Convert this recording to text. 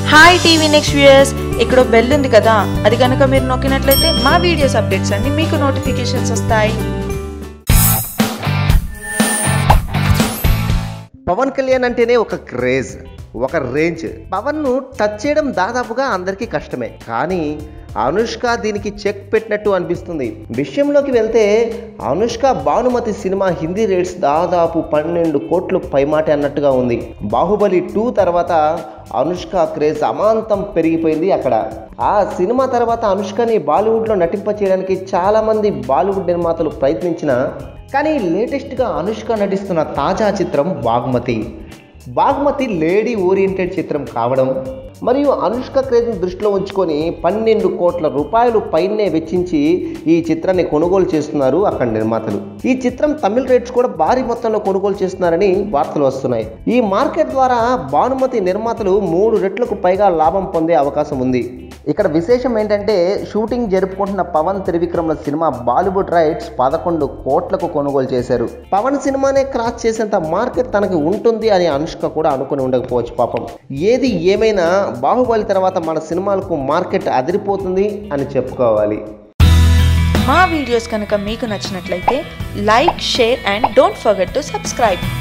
hi TV next viewers ఇక్కడ bell ఉంది కదా అది కనుక మీరు నొక్కినట్లయితే మా వీడియోస్ అప్డేట్స్ అన్ని మీకు నోటిఫికేషన్స్ వస్తాయి పవన్ కళ్యాణ్ అంటేనే ఒక క్రేజ్ ఒక రేంజ్ పవన్ ను టచ్ చేయడం దాదాపుగా అందరికీ కష్టమే కానీ అనుష్క దీనికి చెక్ పెట్టినట్టు అనిపిస్తుంది విషయంలోకి వెళ్తే అనుష్క భానుమతి సినిమా హిందీ రేట్స్ దాదాపు పన్నెండు కోట్లు పైమాట అన్నట్టుగా ఉంది బాహుబలి టూ తర్వాత అనుష్క క్రేజ్ అమాంతం పెరిగిపోయింది అక్కడ ఆ సినిమా తర్వాత అనుష్కని బాలీవుడ్లో నటింప చేయడానికి చాలామంది బాలీవుడ్ నిర్మాతలు ప్రయత్నించిన కానీ లేటెస్ట్గా అనుష్క నటిస్తున్న తాజా చిత్రం బాగ్మతి బాగ్మతి లేడీ ఓరియంటెడ్ చిత్రం కావడం మరియు అనుష్క క్రేజ్ని దృష్టిలో ఉంచుకొని పన్నెండు కోట్ల రూపాయలు పైనే వెచ్చించి ఈ చిత్రాన్ని కొనుగోలు చేస్తున్నారు అక్కడ నిర్మాతలు ఈ చిత్రం తమిళ రేట్స్ కూడా భారీ మొత్తంలో కొనుగోలు చేస్తున్నారని వార్తలు వస్తున్నాయి ఈ మార్కెట్ ద్వారా భానుమతి నిర్మాతలు మూడు రెట్లకు పైగా లాభం పొందే అవకాశం ఉంది ఇక్కడ విశేషం ఏంటంటే షూటింగ్ జరుపుకుంటున్న పవన్ త్రివిక్రమ్ల సినిమా బాలీవుడ్ రైట్స్ పదకొండు కోట్లకు కొనుగోలు చేశారు పవన్ సినిమానే క్రాస్ చేసేంత మార్కెట్ తనకి ఉంటుంది అని అనుష్క కూడా అనుకుని ఉండకపోవచ్చు పాపం ఏది ఏమైనా బాహుబలి తర్వాత మన సినిమాలకు మార్కెట్ అదిరిపోతుంది అని చెప్పుకోవాలి మా వీడియోస్ కనుక మీకు నచ్చినట్లయితే like share and don't forget to subscribe